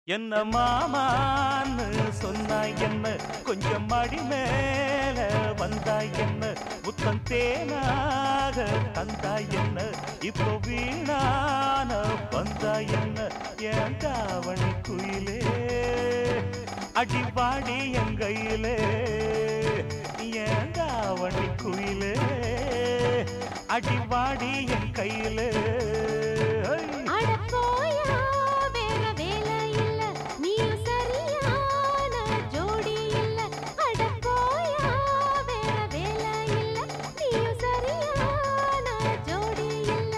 என்ன மாமான்னு சொன்னாய் என்ன கொஞ்சம் மடி மேல வந்தாய் என்ன முத்தம் தேனாக தந்தாய் என்ன இப்போ வீணான வந்தாய் என்ன என் தாவணி குயிலே அடிபாடி என் கையிலே என் தாவணி குயிலே அடிபாடி என் கையிலே ஐ! அட போயா வேற வேலை இல்ல நீயும் சரியான ஜோடி இல்ல அட போயா வேற வேலை இல்ல நீயும் சரியான ஜோடி இல்ல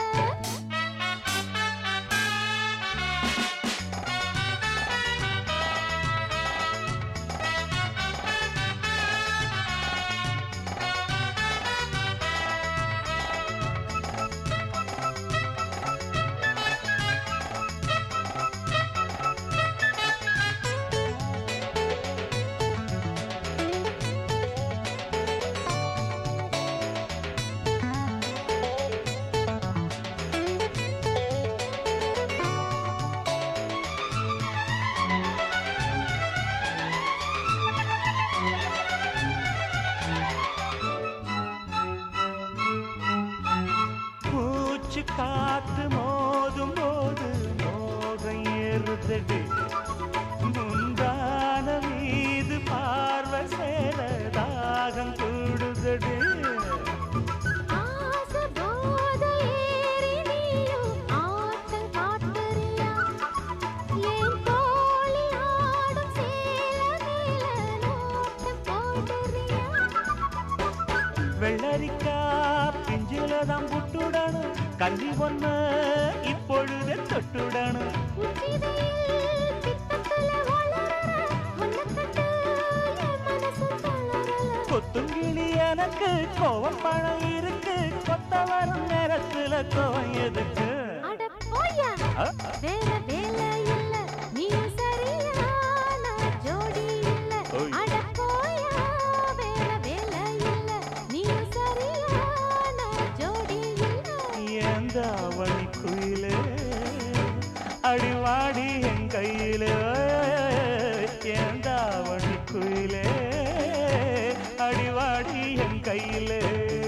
மூச்சு காத்து மோதும் போது மோகம் ஏறுதடி முந்தான மீது பார்வை சேர தாகம் கூடுதடி ஆச போத ஏறி நீயும் ஆட்டம் காட்டுறியா ஏன் கோழி ஆடும் சேல மேல நோட்டம் போடுறியா வெள்ளரிக்கா பிஞ்சில தான் புட்டுடணும் கல்வி ஒண்ண இப்பொழுதே தொட்டுடணும் உச்சிதையில் பித்தத்துல வளரற உன்னை கண்டு என் மனசு தளரல கொத்துங்கிளி எனக்கு கோவம் பழம் இருக்கு கொத்த வரும் நேரத்துல கோவம் எதுக்கு அட போயா ஆ? வேற வேலை இல்ல நீயும் சரியான ஜோடி இல்ல ஓய். அட போயா வேற வேலை இல்ல நீயும் சரியான ஜோடி இல்ல ஏந்தாவணி குயிலே அடிவாடி என் கையிலே ஏந்தாவணி குயிலே அடிவாடி என் கையிலே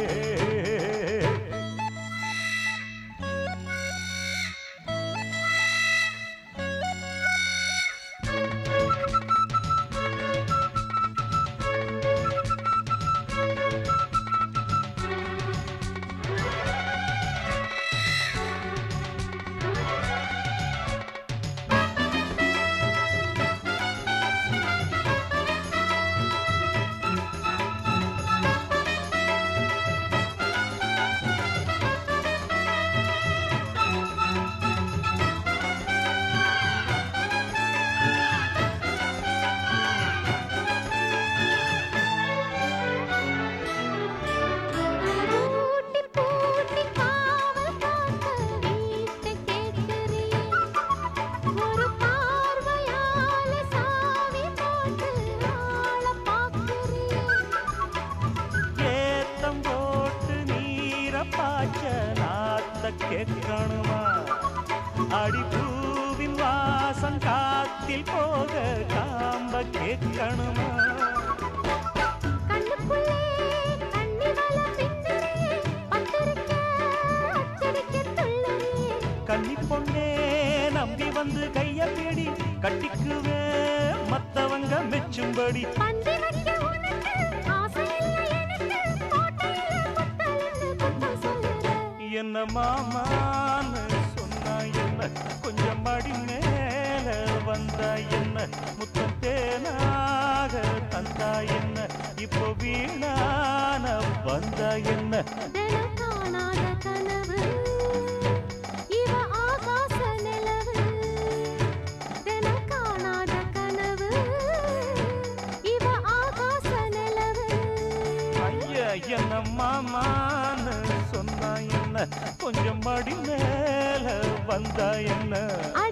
பூட்டி பூட்டி காவல் காக்க வீட்டை கேட்கிறியே ஒரு பார்வையால சாவி போட்டு ஆள பார்க்கிறியே ஏத்தம் போட்டு நீர பாய்ச்ச நாத்த கேட்கணுமா அடிப்பூவின் வாசம் காத்தில் போக காம்ப கேட்கணுமா கண்ணுக்குள்ளே கண்ணி வல பின்னுறியே பத்திரிக்க அச்சடிக்க துள்ளுறியே கன்னி பொண்ணே நம்பி வந்து கைய பிடி கட்டிக்குவே மத்தவங்க மெச்சும்படி பந்தி வைக்க உனக்கு ஆசை இல்லை எனக்கு கோட்டையில புத்தலுன்னு குத்தம் சொல்லுற என்ன மாமான்னு சொன்னா என்ன கொஞ்சம் மடி மேல வந்தா என்ன முத்தம் தேனாக தந்தா என்ன இப்போ வீணான வந்தா என்ன தினம் காணாத கனவு இவ ஆகாச நிலவு தினம் காணாத கனவு இவ ஆகாச நிலவு ஐயா என்ன மாமான்னு சொன்னா என்ன கொஞ்சம் மடி மேல வந்தா என்ன